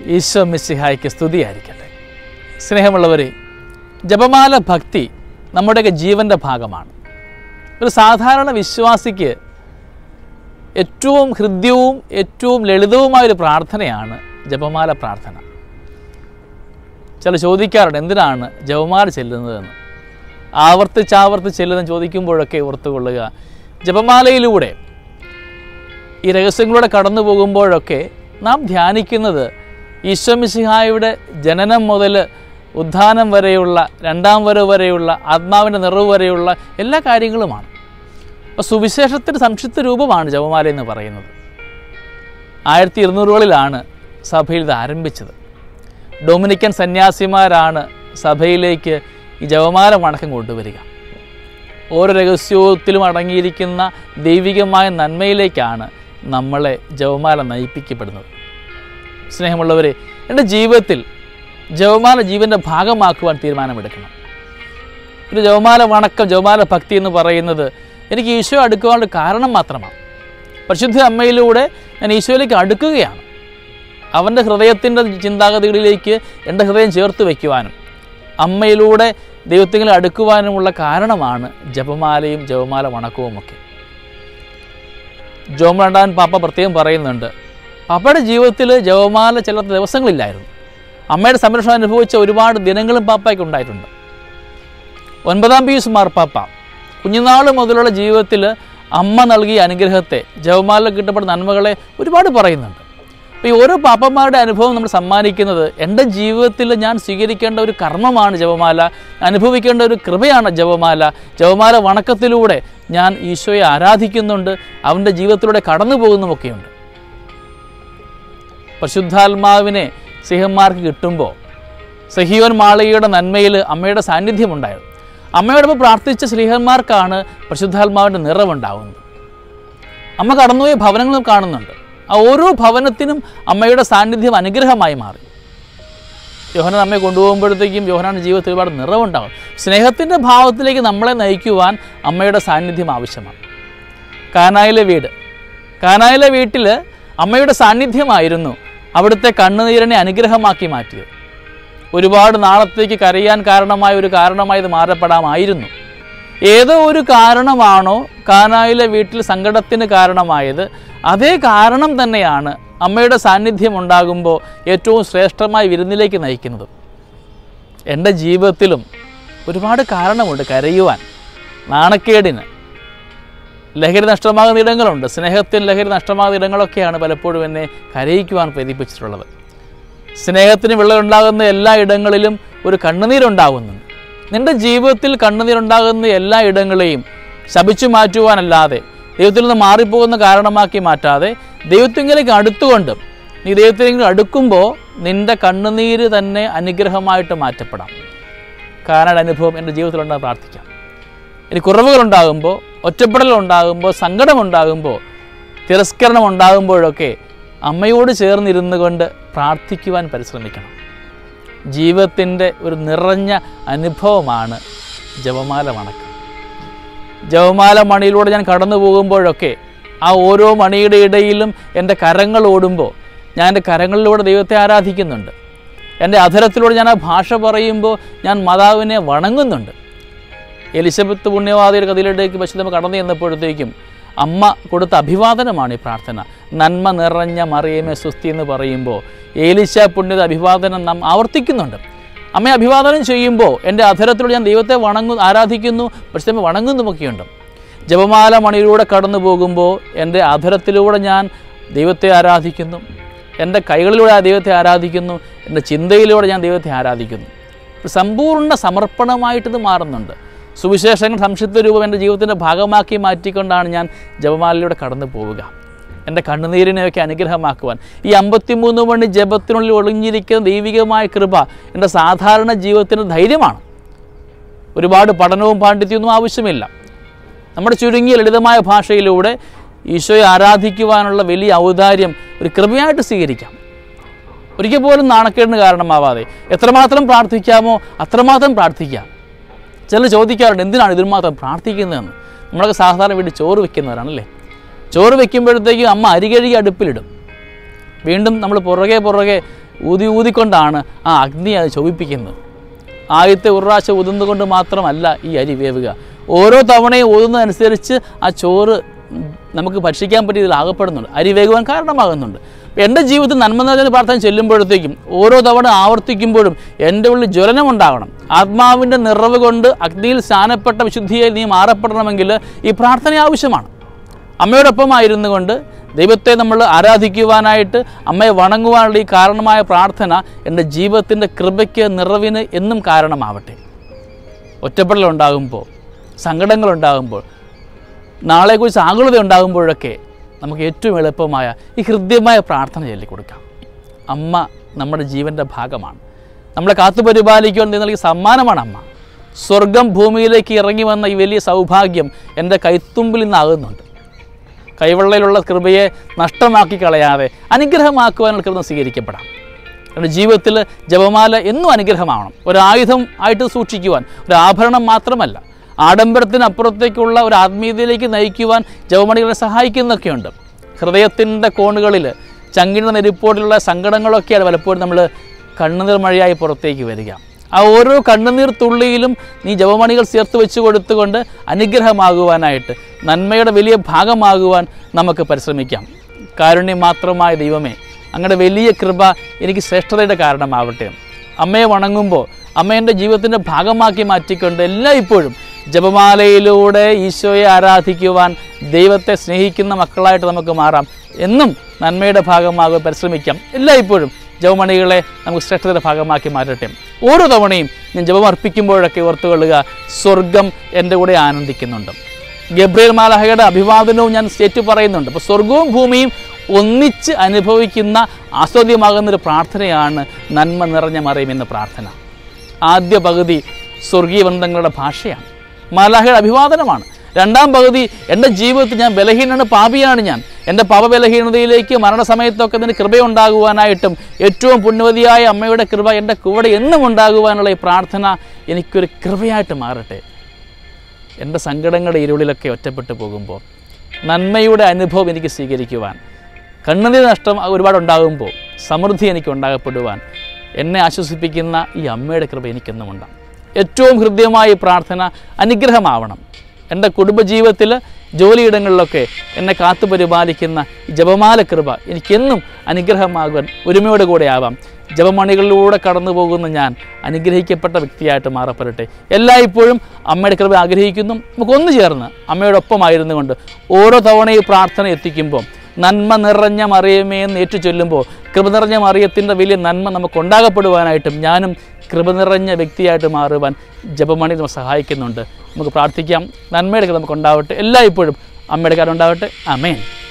ഈശോ മിസ്സിഹായ്ക്ക് സ്തുതിയായിരിക്കട്ടെ സ്നേഹമുള്ളവരെ ജപമാല ഭക്തി നമ്മുടെയൊക്കെ ജീവൻ്റെ ഭാഗമാണ് ഒരു സാധാരണ വിശ്വാസിക്ക് ഏറ്റവും ഹൃദ്യവും ഏറ്റവും ലളിതവുമായൊരു പ്രാർത്ഥനയാണ് ജപമാല പ്രാർത്ഥന ചില ചോദിക്കാറുണ്ട് എന്തിനാണ് ജപമാല ചെല്ലുന്നതെന്ന് ആവർത്തിച്ചാവർത്തിച്ച് ചെല്ലുന്നത് ചോദിക്കുമ്പോഴൊക്കെ ഓർത്തുകൊള്ളുക ജപമാലയിലൂടെ ഈ രഹസ്യങ്ങളിലൂടെ കടന്നു പോകുമ്പോഴൊക്കെ നാം ധ്യാനിക്കുന്നത് ഈശ്വമിസിഹായുടെ ജനനം മുതൽ ഉത്ഥാനം വരെയുള്ള രണ്ടാം വരവ് വരെയുള്ള ആത്മാവിൻ്റെ നിറവ് വരെയുള്ള എല്ലാ കാര്യങ്ങളുമാണ് അപ്പോൾ സുവിശേഷത്തിൻ്റെ സംക്ഷിപ്ത രൂപമാണ് ജപമാല എന്ന് പറയുന്നത് ആയിരത്തി ഇരുന്നൂറുകളിലാണ് സഭയിൽ ഇത് ആരംഭിച്ചത് ഡൊമിനിക്കൻ സന്യാസിമാരാണ് സഭയിലേക്ക് ഈ ജപമാല വണക്കം കൊണ്ടുവരിക ഓരോ രഹസ്യത്തിലും അടങ്ങിയിരിക്കുന്ന ദൈവികമായ നന്മയിലേക്കാണ് നമ്മളെ ജപമാല നയിപ്പിക്കപ്പെടുന്നത് സ്നേഹമുള്ളവരെ എൻ്റെ ജീവിതത്തിൽ ജപമാല ജീവൻ്റെ ഭാഗമാക്കുവാൻ തീരുമാനമെടുക്കണം ഒരു ജപമാല വണക്കം ജപമാല ഭക്തി എന്ന് പറയുന്നത് എനിക്ക് ഈശോ അടുക്കുവാനുള്ള കാരണം മാത്രമാണ് പരിശുദ്ധ അമ്മയിലൂടെ ഞാൻ ഈശോയിലേക്ക് അടുക്കുകയാണ് അവൻ്റെ ഹൃദയത്തിൻ്റെ ചിന്താഗതികളിലേക്ക് എൻ്റെ ഹൃദയം ചേർത്ത് വയ്ക്കുവാനും അമ്മയിലൂടെ ദൈവത്തിങ്കിൽ അടുക്കുവാനുമുള്ള കാരണമാണ് ജപമാലയും ജപമാല വണക്കവുമൊക്കെ ജോം രണ്ടാൻ പാപ്പ പ്രത്യേകം പറയുന്നുണ്ട് പാപ്പയുടെ ജീവിതത്തിൽ ജപമാല ചില ദിവസങ്ങളില്ലായിരുന്നു അമ്മയുടെ സംരക്ഷണം അനുഭവിച്ച ഒരുപാട് ദിനങ്ങളും പാപ്പയ്ക്ക് ഉണ്ടായിട്ടുണ്ട് ഒൻപതാം പീസ് മാർപ്പാപ്പ കുഞ്ഞുനാൾ മുതലുള്ള ജീവിതത്തിൽ അമ്മ നൽകിയ അനുഗ്രഹത്തെ ജപമാല കിട്ടപ്പെടുന്ന നന്മകളെ ഒരുപാട് പറയുന്നുണ്ട് അപ്പോൾ ഈ ഓരോ പാപ്പന്മാരുടെ അനുഭവം നമ്മൾ സമ്മാനിക്കുന്നത് എൻ്റെ ജീവിതത്തിൽ ഞാൻ സ്വീകരിക്കേണ്ട ഒരു കർമ്മമാണ് ജപമാല അനുഭവിക്കേണ്ട ഒരു കൃപയാണ് ജപമാല ജപമാല വണക്കത്തിലൂടെ ഞാൻ ഈശോയെ ആരാധിക്കുന്നുണ്ട് അവൻ്റെ ജീവിതത്തിലൂടെ കടന്നു പോകുന്നുമൊക്കെയുണ്ട് പരിശുദ്ധാത്മാവിനെ സിംഹന്മാർക്ക് കിട്ടുമ്പോൾ സഹിയോൻ മാളികയുടെ നന്മയിൽ അമ്മയുടെ സാന്നിധ്യമുണ്ടായിരുന്നു അമ്മയോടൊപ്പം പ്രാർത്ഥിച്ച സ്ത്രീഹന്മാർക്കാണ് പരിശുദ്ധാത്മാവിൻ്റെ നിറവുണ്ടാവുന്നത് അമ്മ കടന്നുപോയ ഭവനങ്ങളും കാണുന്നുണ്ട് ആ ഓരോ ഭവനത്തിനും അമ്മയുടെ സാന്നിധ്യം അനുഗ്രഹമായി മാറി യോഹനാൻ അമ്മയെ കൊണ്ടുപോകുമ്പോഴത്തേക്കും യോഹനാൻ്റെ ജീവിതത്തിൽ ഒരുപാട് നിറവുണ്ടാകും സ്നേഹത്തിൻ്റെ ഭാവത്തിലേക്ക് നമ്മളെ നയിക്കുവാൻ അമ്മയുടെ സാന്നിധ്യം ആവശ്യമാണ് കാനായിലെ വീട് കാനായിലെ വീട്ടിൽ അമ്മയുടെ സാന്നിധ്യമായിരുന്നു അവിടുത്തെ കണ്ണുനീരിനെ അനുഗ്രഹമാക്കി മാറ്റിയത് ഒരുപാട് നാളത്തേക്ക് കരയാൻ കാരണമായ ഒരു കാരണമായി ഇത് മാറപ്പെടാമായിരുന്നു ഏതോ ഒരു കാരണമാണോ കാനായിലെ വീട്ടിൽ സങ്കടത്തിന് കാരണമായത് അതേ കാരണം തന്നെയാണ് അമ്മയുടെ സാന്നിധ്യം ഉണ്ടാകുമ്പോൾ ഏറ്റവും ശ്രേഷ്ഠമായ വിരുന്നിലേക്ക് നയിക്കുന്നത് എൻ്റെ ജീവിതത്തിലും ഒരുപാട് കാരണമുണ്ട് കരയുവാൻ നാണക്കേടിന് ലഹരി നഷ്ടമാകുന്ന ഇടങ്ങളുണ്ട് സ്നേഹത്തിൽ ലഹരി നഷ്ടമാകുന്ന ഇടങ്ങളൊക്കെയാണ് പലപ്പോഴും എന്നെ കരയിക്കുവാൻ പ്രേരിപ്പിച്ചിട്ടുള്ളത് സ്നേഹത്തിന് വിള്ളലുണ്ടാകുന്ന എല്ലാ ഇടങ്ങളിലും ഒരു കണ്ണുനീരുണ്ടാകുന്നുണ്ട് നിന്റെ ജീവിതത്തിൽ കണ്ണുനീരുണ്ടാകുന്ന എല്ലാ ഇടങ്ങളെയും ശപിച്ചു മാറ്റുവാനല്ലാതെ ദൈവത്തിൽ നിന്ന് മാറിപ്പോകുന്ന കാരണമാക്കി മാറ്റാതെ ദൈവത്തിങ്കിലേക്ക് അടുത്തുകൊണ്ട് നീ ദൈവത്തിലേക്ക് അടുക്കുമ്പോൾ നിന്റെ കണ്ണുനീര് തന്നെ അനുഗ്രഹമായിട്ട് മാറ്റപ്പെടാം കാരണം അനുഭവം എൻ്റെ ജീവിതത്തിലുണ്ടെന്ന് പ്രാർത്ഥിക്കാം ഇനി കുറവുകളുണ്ടാകുമ്പോൾ ഒറ്റപ്പെടലുണ്ടാകുമ്പോൾ സങ്കടമുണ്ടാകുമ്പോൾ തിരസ്കരണം ഉണ്ടാകുമ്പോഴൊക്കെ അമ്മയോട് ചേർന്നിരുന്നു കൊണ്ട് പ്രാർത്ഥിക്കുവാൻ പരിശ്രമിക്കണം ജീവിതത്തിൻ്റെ ഒരു നിറഞ്ഞ അനുഭവമാണ് ജപമാല വണക്കം ജപമാല മണിയിലൂടെ ഞാൻ കടന്നു പോകുമ്പോഴൊക്കെ ആ ഓരോ മണിയുടെ ഇടയിലും എൻ്റെ കരങ്ങൾ ഓടുമ്പോൾ ഞാൻ എൻ്റെ കരങ്ങളിലൂടെ ദൈവത്തെ ആരാധിക്കുന്നുണ്ട് എൻ്റെ അധരത്തിലൂടെ ഞാൻ ആ ഭാഷ പറയുമ്പോൾ ഞാൻ മാതാവിനെ വണങ്ങുന്നുണ്ട് എലിസബത്ത് പുണ്യവാദിയുടെ കഥയിലേക്ക് പശുദ്ധമ കടന്നു ചെന്നപ്പോഴത്തേക്കും അമ്മ കൊടുത്ത അഭിവാദനമാണ് ഈ പ്രാർത്ഥന നന്മ നിറഞ്ഞ മറിയമേ സുസ്തി എന്ന് പറയുമ്പോൾ ഏലിശ പുണ്യത അഭിവാദനം നാം ആവർത്തിക്കുന്നുണ്ട് അമ്മയെ അഭിവാദനം ചെയ്യുമ്പോൾ എൻ്റെ അധരത്തിലൂടെ ഞാൻ ദൈവത്തെ വണങ്ങു ആരാധിക്കുന്നു പക്ഷേ വണങ്ങുന്നുമൊക്കെയുണ്ട് ജപമാല മണിയിലൂടെ കടന്നു പോകുമ്പോൾ എൻ്റെ അധരത്തിലൂടെ ഞാൻ ദൈവത്തെ ആരാധിക്കുന്നു എൻ്റെ കൈകളിലൂടെ ആ ദൈവത്തെ ആരാധിക്കുന്നു എൻ്റെ ചിന്തയിലൂടെ ഞാൻ ദൈവത്തെ ആരാധിക്കുന്നു ഒരു സമ്പൂർണ്ണ സമർപ്പണമായിട്ടിത് മാറുന്നുണ്ട് സുവിശേഷങ്ങൾ സംക്ഷിപ്ത രൂപം എൻ്റെ ജീവിതത്തിൻ്റെ ഭാഗമാക്കി മാറ്റിക്കൊണ്ടാണ് ഞാൻ ജപമാലയിലൂടെ കടന്നു പോവുക എൻ്റെ കണ്ണുനീരിനെയൊക്കെ അനുഗ്രഹമാക്കുവാൻ ഈ അമ്പത്തിമൂന്ന് മണി ജപത്തിനുള്ളിൽ ഒളിഞ്ഞിരിക്കുന്ന ദൈവികമായ കൃപ എൻ്റെ സാധാരണ ജീവിതത്തിൻ്റെ ധൈര്യമാണ് ഒരുപാട് പഠനവും പാണ്ഡിത്യമൊന്നും ആവശ്യമില്ല നമ്മുടെ ചുരുങ്ങിയ ലളിതമായ ഭാഷയിലൂടെ ഈശോയെ ആരാധിക്കുവാനുള്ള വലിയ ഔദാര്യം ഒരു കൃപയായിട്ട് സ്വീകരിക്കാം ഒരിക്കൽ പോലും നാണക്കേടിന് കാരണമാവാതെ എത്രമാത്രം പ്രാർത്ഥിക്കാമോ അത്രമാത്രം പ്രാർത്ഥിക്കാം ചിലർ ചോദിക്കാറുണ്ട് എന്തിനാണ് ഇതിന് മാത്രം പ്രാർത്ഥിക്കുന്നതെന്ന് നമ്മളൊക്കെ സാധാരണ വീട്ടിൽ ചോറ് വെക്കുന്നവരാണല്ലേ ചോറ് വെക്കുമ്പോഴത്തേക്കും അമ്മ അരികഴുകി അടുപ്പിലിടും വീണ്ടും നമ്മൾ പുറകെ പുറകെ ഊതി ഊതിക്കൊണ്ടാണ് ആ അഗ്നി അത് ശോഭിപ്പിക്കുന്നത് ആദ്യത്തെ ഒരു പ്രാവശ്യം ഊതുന്നത് മാത്രമല്ല ഈ അരി വേവുക ഓരോ തവണയും ഊതുന്നതനുസരിച്ച് ആ ചോറ് ഉം, നമുക്ക് ഭക്ഷിക്കാൻ പറ്റിയ ഇതിൽ ആകപ്പെടുന്നുണ്ട് അരി വേകുവാൻ കാരണമാകുന്നുണ്ട് എൻ്റെ ജീവിതത്തിൽ നന്മ നിറഞ്ഞ പ്രാർത്ഥന ചെല്ലുമ്പോഴത്തേക്കും ഓരോ തവണ ആവർത്തിക്കുമ്പോഴും എൻ്റെ ഉള്ളിൽ ജ്വലനം ഉണ്ടാകണം ആത്മാവിൻ്റെ നിറവ് കൊണ്ട് അഗ്നിയിൽ സ്നാനപ്പെട്ട വിശുദ്ധിയെ നീ മാറപ്പെടണമെങ്കിൽ ഈ പ്രാർത്ഥന ആവശ്യമാണ് അമ്മയോടൊപ്പമായിരുന്നു കൊണ്ട് ദൈവത്തെ നമ്മൾ ആരാധിക്കുവാനായിട്ട് അമ്മയെ വണങ്ങുവാനുള്ള ഈ കാരണമായ പ്രാർത്ഥന എൻ്റെ ജീവിതത്തിൻ്റെ കൃപയ്ക്ക് നിറവിന് എന്നും കാരണമാവട്ടെ ഒറ്റപ്പെടലുണ്ടാകുമ്പോൾ സങ്കടങ്ങളുണ്ടാകുമ്പോൾ നാളെക്കുറിച്ച് ആകുലത ഉണ്ടാകുമ്പോഴൊക്കെ നമുക്ക് ഏറ്റവും എളുപ്പമായ ഈ ഹൃദ്യമായ പ്രാർത്ഥന ചൊല്ലിക്കൊടുക്കാം അമ്മ നമ്മുടെ ജീവൻ്റെ ഭാഗമാണ് നമ്മളെ കാത്തുപരിപാലിക്കുവാൻ നീ നൽകിയ സമ്മാനമാണ് അമ്മ സ്വർഗം ഭൂമിയിലേക്ക് ഇറങ്ങി വന്ന ഈ വലിയ സൗഭാഗ്യം എൻ്റെ കൈത്തുമ്പിൽ നിന്നാകുന്നുണ്ട് കൈവെള്ളയിലുള്ള കൃപയെ നഷ്ടമാക്കി കളയാതെ അനുഗ്രഹമാക്കുവാനുള്ള കൃപ സ്വീകരിക്കപ്പെടാം നമ്മുടെ ജീവിതത്തിൽ ജപമാല എന്നും അനുഗ്രഹമാവണം ഒരു ആയുധം ആയിട്ട് സൂക്ഷിക്കുവാൻ ഒരു ആഭരണം മാത്രമല്ല ആഡംബരത്തിനപ്പുറത്തേക്കുള്ള ഒരു ആത്മീയതയിലേക്ക് നയിക്കുവാൻ ജപമണികളെ സഹായിക്കുന്നൊക്കെയുണ്ട് ഹൃദയത്തിൻ്റെ കോണുകളിൽ ചങ്കിൻ്റെ നെരിപ്പോടിലുള്ള സങ്കടങ്ങളൊക്കെയാണ് പലപ്പോഴും നമ്മൾ കണ്ണുനീർ മഴയായി പുറത്തേക്ക് വരിക ആ ഓരോ കണ്ണുനീർ തുള്ളിയിലും നീ ജപമണികൾ ചേർത്ത് വെച്ച് കൊടുത്തുകൊണ്ട് അനുഗ്രഹമാകുവാനായിട്ട് നന്മയുടെ വലിയ ഭാഗമാകുവാൻ നമുക്ക് പരിശ്രമിക്കാം കാരുണ്യം മാത്രമായ ദൈവമേ അങ്ങയുടെ വലിയ കൃപ എനിക്ക് ശ്രേഷ്ഠതയുടെ കാരണമാവട്ടെ അമ്മയെ വണങ്ങുമ്പോൾ അമ്മ എൻ്റെ ജീവിതത്തിൻ്റെ ഭാഗമാക്കി മാറ്റിക്കൊണ്ട് എല്ലായ്പ്പോഴും ജപമാലയിലൂടെ ഈശോയെ ആരാധിക്കുവാൻ ദൈവത്തെ സ്നേഹിക്കുന്ന മക്കളായിട്ട് നമുക്ക് മാറാം എന്നും നന്മയുടെ ഭാഗമാകുവാൻ പരിശ്രമിക്കാം എല്ലായ്പ്പോഴും ജപമണികളെ നമുക്ക് ശ്രേഷ്ഠതയുടെ ഭാഗമാക്കി മാറ്റട്ടെ ഓരോ തവണയും ഞാൻ ജപം അർപ്പിക്കുമ്പോഴൊക്കെ ഓർത്തുകൊള്ളുക സ്വർഗം എൻ്റെ കൂടെ ആനന്ദിക്കുന്നുണ്ട് ഗബ്രിയേൽ മാലാഹയുടെ അഭിവാദനവും ഞാൻ സ്റ്റേറ്റ് പറയുന്നുണ്ട് അപ്പോൾ സ്വർഗവും ഭൂമിയും ഒന്നിച്ച് അനുഭവിക്കുന്ന ആസ്വാദ്യമാകുന്നൊരു പ്രാർത്ഥനയാണ് നന്മ നിറഞ്ഞ മറിയും എന്ന പ്രാർത്ഥന ആദ്യ പകുതി സ്വർഗീയ ബന്ധങ്ങളുടെ ഭാഷയാണ് മാലാഹയുടെ അഭിവാദനമാണ് രണ്ടാം പകുതി എൻ്റെ ജീവിതത്തിൽ ഞാൻ ബലഹീനനാണ് പാപിയാണ് ഞാൻ എൻ്റെ പാപബലഹീനതയിലേക്ക് മരണസമയത്തൊക്കെ അതിന് കൃപയുണ്ടാകുവാനായിട്ടും ഏറ്റവും പുണ്യവതിയായ അമ്മയുടെ കൃപ എൻ്റെ കൂടെ എന്നും ഉണ്ടാകുവാനുള്ള ഈ പ്രാർത്ഥന എനിക്കൊരു കൃപയായിട്ട് മാറട്ടെ എൻ്റെ സങ്കടങ്ങളുടെ ഇരുളിലൊക്കെ ഒറ്റപ്പെട്ടു പോകുമ്പോൾ നന്മയുടെ അനുഭവം എനിക്ക് സ്വീകരിക്കുവാൻ കണ്ണുനീർ നഷ്ടം ഒരുപാട് ഉണ്ടാകുമ്പോൾ സമൃദ്ധി എനിക്ക് ഉണ്ടാകപ്പെടുവാൻ എന്നെ ആശ്വസിപ്പിക്കുന്ന ഈ അമ്മയുടെ കൃപ എനിക്കെന്നും ഉണ്ടാകും ഏറ്റവും ഹൃദ്യമായ ഈ പ്രാർത്ഥന അനുഗ്രഹമാവണം എൻ്റെ കുടുംബജീവിതത്തിൽ ജോലിയിടങ്ങളിലൊക്കെ എന്നെ കാത്തു പരിപാലിക്കുന്ന ഈ ജപമാല കൃപ എനിക്കെന്നും അനുഗ്രഹമാകുവാൻ ഒരുമയോടെ കൂടെ ആവാം ജപമണികളിലൂടെ കടന്നു പോകുന്ന ഞാൻ അനുഗ്രഹിക്കപ്പെട്ട വ്യക്തിയായിട്ട് മാറപ്പെടട്ടെ എല്ലായ്പ്പോഴും അമ്മയുടെ കൃപ ആഗ്രഹിക്കുന്നു നമുക്കൊന്നു ചേർന്ന് അമ്മയോടൊപ്പമായിരുന്നു കൊണ്ട് ഓരോ തവണ ഈ പ്രാർത്ഥന എത്തിക്കുമ്പോൾ നന്മ നിറഞ്ഞ മറിയമേ എന്ന് ഏറ്റു ചൊല്ലുമ്പോൾ കൃപ നിറഞ്ഞ മറിയത്തിൻ്റെ വലിയ നന്മ നമുക്ക് ഉണ്ടാകപ്പെടുവാനായിട്ടും ഞാനും കൃപ നിറഞ്ഞ വ്യക്തിയായിട്ട് മാറുവാൻ ജപമണി നമ്മൾ സഹായിക്കുന്നുണ്ട് നമുക്ക് പ്രാർത്ഥിക്കാം നന്മയുടെ കൃപ നമുക്ക് ഉണ്ടാവട്ടെ എല്ലായ്പ്പോഴും അമ്മയുടെ കാര്യം ഉണ്ടാവട്ടെ അമേൻ